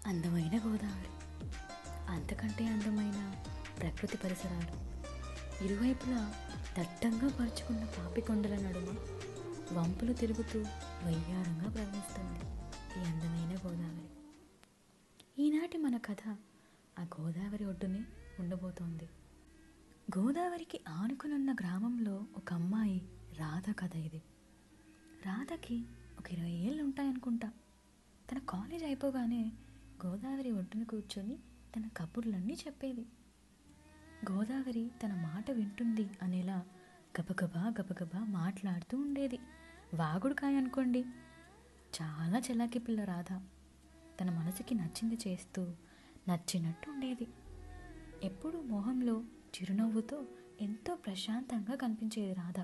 అందమైన గోదావరి అంతకంటే అందమైన ప్రకృతి పరిసరాలు ఇరువైపులా దట్టంగా పరుచుకున్న పాపికొండల నడుమ వంపులు తిరుగుతూ వయ్యారంగా ప్రవహిస్తుంది ఈ అందమైన గోదావరి ఈనాటి మన కథ ఆ గోదావరి ఒడ్డునే ఉండబోతోంది గోదావరికి ఆనుకునున్న గ్రామంలో ఒక అమ్మాయి రాధ కథ ఇది రాధకి ఒక ఇరవై ఏళ్ళు ఉంటాయనుకుంటా తన కాలేజ్ అయిపోగానే గోదావరి ఒడ్డున కూర్చొని తన కబుర్లన్నీ చెప్పేది గోదావరి తన మాట వింటుంది అనేలా గబగబా గబగబా మాట్లాడుతూ ఉండేది వాగుడుకాయ అనుకోండి చాలా చెలాకి పిల్ల రాధ తన మనసుకి నచ్చింది చేస్తూ నచ్చినట్టు ఉండేది ఎప్పుడూ మొహంలో చిరునవ్వుతో ఎంతో ప్రశాంతంగా కనిపించేది రాధ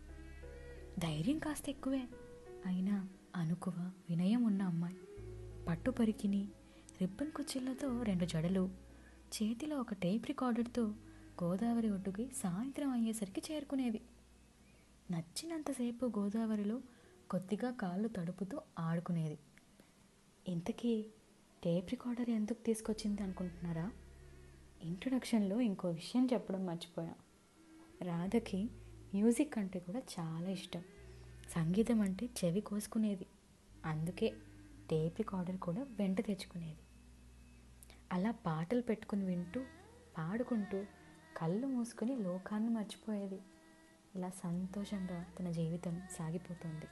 ధైర్యం కాస్త ఎక్కువే అయినా అనుకువ వినయం ఉన్న అమ్మాయి పట్టు పరికిని రిబ్బన్ కుచ్చిళ్లతో రెండు జడలు చేతిలో ఒక టేప్ రికార్డర్తో గోదావరి ఒడ్డుకి సాయంత్రం అయ్యేసరికి చేరుకునేది నచ్చినంతసేపు గోదావరిలో కొద్దిగా కాళ్ళు తడుపుతూ ఆడుకునేది ఇంతకీ టేప్ రికార్డర్ ఎందుకు తీసుకొచ్చింది అనుకుంటున్నారా ఇంట్రొడక్షన్లో ఇంకో విషయం చెప్పడం మర్చిపోయా రాధకి మ్యూజిక్ అంటే కూడా చాలా ఇష్టం సంగీతం అంటే చెవి కోసుకునేది అందుకే టేప్ రికార్డర్ కూడా వెంట తెచ్చుకునేది అలా పాటలు పెట్టుకుని వింటూ పాడుకుంటూ కళ్ళు మూసుకొని లోకాన్ని మర్చిపోయేది ఇలా సంతోషంగా తన జీవితం సాగిపోతుంది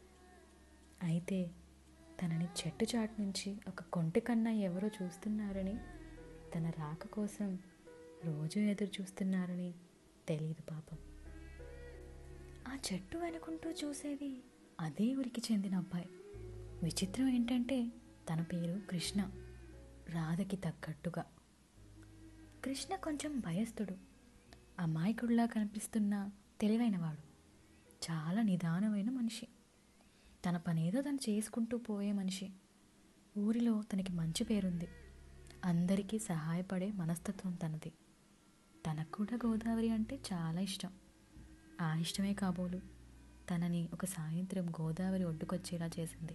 అయితే తనని చెట్టు చాటు నుంచి ఒక కొంటి కన్నా ఎవరో చూస్తున్నారని తన రాక కోసం రోజు ఎదురు చూస్తున్నారని తెలియదు పాపం ఆ చెట్టు వెనుకుంటూ చూసేది అదే ఊరికి చెందిన అబ్బాయి విచిత్రం ఏంటంటే తన పేరు కృష్ణ రాధకి తగ్గట్టుగా కృష్ణ కొంచెం భయస్థుడు అమాయకుడిలా కనిపిస్తున్న తెలివైనవాడు చాలా నిదానమైన మనిషి తన పనేదో తను చేసుకుంటూ పోయే మనిషి ఊరిలో తనకి మంచి పేరుంది అందరికీ సహాయపడే మనస్తత్వం తనది తనకు కూడా గోదావరి అంటే చాలా ఇష్టం ఆ ఇష్టమే కాబోలు తనని ఒక సాయంత్రం గోదావరి ఒడ్డుకొచ్చేలా చేసింది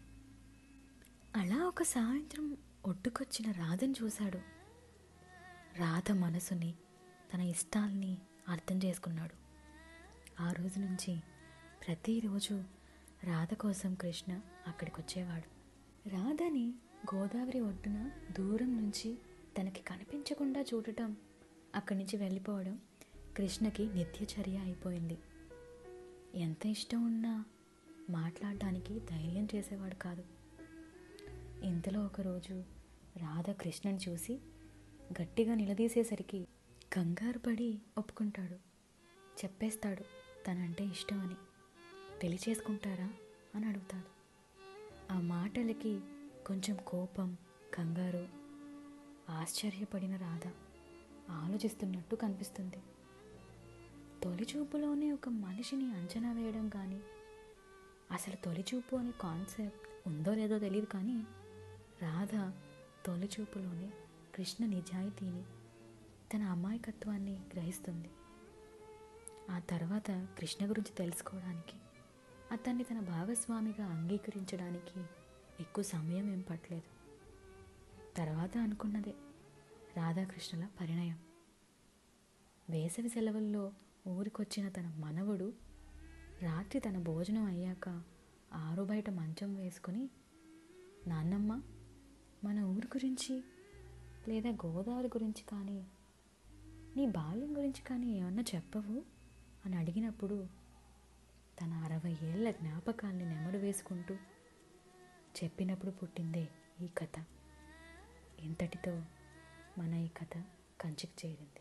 అలా ఒక సాయంత్రం ఒడ్డుకొచ్చిన రాధను చూశాడు రాధ మనసుని తన ఇష్టాల్ని అర్థం చేసుకున్నాడు ఆ రోజు నుంచి ప్రతిరోజు రాధ కోసం కృష్ణ అక్కడికి వచ్చేవాడు రాధని గోదావరి ఒడ్డున దూరం నుంచి తనకి కనిపించకుండా చూడటం అక్కడి నుంచి వెళ్ళిపోవడం కృష్ణకి నిత్యచర్య అయిపోయింది ఎంత ఇష్టం ఉన్నా మాట్లాడడానికి ధైర్యం చేసేవాడు కాదు ఇంతలో ఒకరోజు రాధ కృష్ణని చూసి గట్టిగా నిలదీసేసరికి కంగారు పడి ఒప్పుకుంటాడు చెప్పేస్తాడు తనంటే ఇష్టం అని పెళ్లి చేసుకుంటారా అని అడుగుతాడు ఆ మాటలకి కొంచెం కోపం కంగారు ఆశ్చర్యపడిన రాధ ఆలోచిస్తున్నట్టు కనిపిస్తుంది తొలి చూపులోనే ఒక మనిషిని అంచనా వేయడం కానీ అసలు తొలి చూపు అనే కాన్సెప్ట్ ఉందో లేదో తెలియదు కానీ రాధ తొలి చూపులోనే కృష్ణ నిజాయితీని తన అమాయకత్వాన్ని గ్రహిస్తుంది ఆ తర్వాత కృష్ణ గురించి తెలుసుకోవడానికి అతన్ని తన భాగస్వామిగా అంగీకరించడానికి ఎక్కువ సమయం ఏం పట్టలేదు తర్వాత అనుకున్నదే రాధాకృష్ణుల పరిణయం వేసవి సెలవుల్లో ఊరికొచ్చిన తన మనవడు రాత్రి తన భోజనం అయ్యాక ఆరు బయట మంచం వేసుకొని నాన్నమ్మ మన ఊరి గురించి లేదా గోదావరి గురించి కానీ నీ బాల్యం గురించి కానీ ఏమన్నా చెప్పవు అని అడిగినప్పుడు తన అరవై ఏళ్ళ జ్ఞాపకాల్ని నెమరు వేసుకుంటూ చెప్పినప్పుడు పుట్టిందే ఈ కథ ఇంతటితో మన ఈ కథ కంచికి చేరింది